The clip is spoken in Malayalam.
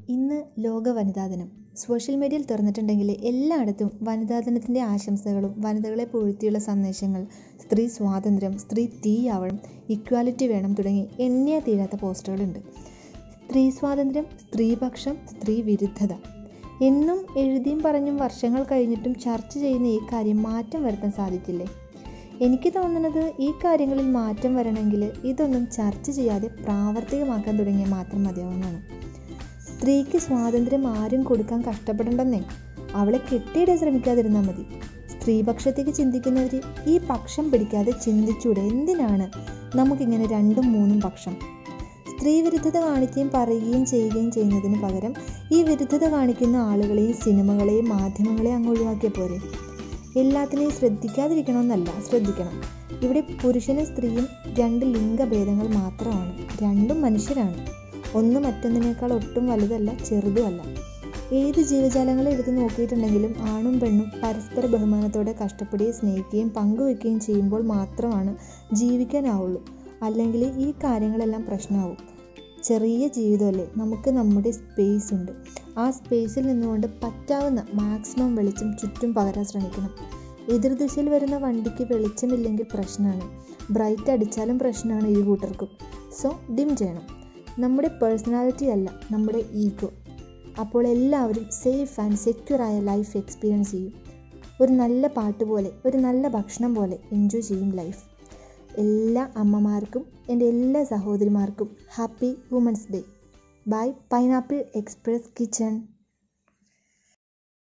ഇന്ന് ലോക വനിതാ ദിനം സോഷ്യൽ മീഡിയയിൽ തുറന്നിട്ടുണ്ടെങ്കിൽ എല്ലായിടത്തും വനിതാ ദിനത്തിൻ്റെ ആശംസകളും വനിതകളെ പുകഴ്ത്തിയുള്ള സന്ദേശങ്ങൾ സ്ത്രീ സ്വാതന്ത്ര്യം സ്ത്രീ തീയാവണം ഇക്വാലിറ്റി വേണം തുടങ്ങി എണ്ണിയ തീരാത്ത പോസ്റ്ററുകളുണ്ട് സ്ത്രീ സ്വാതന്ത്ര്യം സ്ത്രീപക്ഷം സ്ത്രീ വിരുദ്ധത എന്നും എഴുതിയും പറഞ്ഞും വർഷങ്ങൾ കഴിഞ്ഞിട്ടും ചർച്ച ചെയ്യുന്ന ഈ കാര്യം മാറ്റം വരുത്താൻ സാധിക്കില്ലേ എനിക്ക് തോന്നുന്നത് ഈ കാര്യങ്ങളിൽ മാറ്റം വരണമെങ്കിൽ ഇതൊന്നും ചർച്ച ചെയ്യാതെ പ്രാവർത്തികമാക്കാൻ തുടങ്ങിയാൽ മാത്രം മതിയാവുന്നതാണ് സ്ത്രീക്ക് സ്വാതന്ത്ര്യം ആരും കൊടുക്കാൻ കഷ്ടപ്പെടണ്ടെന്നേ അവളെ കെട്ടിയിടാൻ ശ്രമിക്കാതിരുന്നാൽ മതി സ്ത്രീപക്ഷത്തേക്ക് ചിന്തിക്കുന്നവർ ഈ പക്ഷം പിടിക്കാതെ ചിന്തിച്ചൂടെ എന്തിനാണ് നമുക്കിങ്ങനെ രണ്ടും മൂന്നും പക്ഷം സ്ത്രീ വിരുദ്ധത കാണിക്കുകയും പറയുകയും ചെയ്യുകയും ചെയ്യുന്നതിന് പകരം ഈ വിരുദ്ധത കാണിക്കുന്ന ആളുകളെയും സിനിമകളെയും മാധ്യമങ്ങളെയും അങ്ങ് ഒഴിവാക്കിയ പോരെ എല്ലാത്തിനെയും ശ്രദ്ധിക്കാതിരിക്കണമെന്നല്ല ശ്രദ്ധിക്കണം ഇവിടെ പുരുഷനും സ്ത്രീയും രണ്ട് ലിംഗഭേദങ്ങൾ മാത്രമാണ് രണ്ടും മനുഷ്യരാണ് ഒന്ന് മറ്റൊന്നിനേക്കാൾ ഒട്ടും വലുതല്ല ചെറുതുമല്ല ഏത് ജീവജാലങ്ങളെ എടുത്ത് നോക്കിയിട്ടുണ്ടെങ്കിലും ആണും പെണ്ണും പരസ്പര ബഹുമാനത്തോടെ കഷ്ടപ്പെടുകയും സ്നേഹിക്കുകയും പങ്കുവെക്കുകയും ചെയ്യുമ്പോൾ മാത്രമാണ് ജീവിക്കാനാവുള്ളൂ അല്ലെങ്കിൽ ഈ കാര്യങ്ങളെല്ലാം പ്രശ്നമാവും ചെറിയ ജീവിതമല്ലേ നമുക്ക് നമ്മുടെ സ്പേസ് ഉണ്ട് ആ സ്പേസിൽ നിന്നുകൊണ്ട് പറ്റാവുന്ന മാക്സിമം വെളിച്ചം ചുറ്റും പകരാൻ ശ്രമിക്കണം എതിർദിശയിൽ വരുന്ന വണ്ടിക്ക് വെളിച്ചമില്ലെങ്കിൽ പ്രശ്നമാണ് ബ്രൈറ്റ് അടിച്ചാലും പ്രശ്നമാണ് ഇരു കൂട്ടർക്കും സോ ഡിം ചെയ്യണം നമ്മുടെ പേഴ്സണാലിറ്റി അല്ല നമ്മുടെ ഈഗോ അപ്പോൾ എല്ലാവരും സേഫ് ആൻഡ് സെക്യൂർ ആയ ലൈഫ് എക്സ്പീരിയൻസ് ചെയ്യും ഒരു നല്ല പാട്ട് പോലെ ഒരു നല്ല ഭക്ഷണം പോലെ എൻജോയ് ചെയ്യും ലൈഫ് എല്ലാ അമ്മമാർക്കും എൻ്റെ എല്ലാ സഹോദരിമാർക്കും happy women's day by Pineapple Express kitchen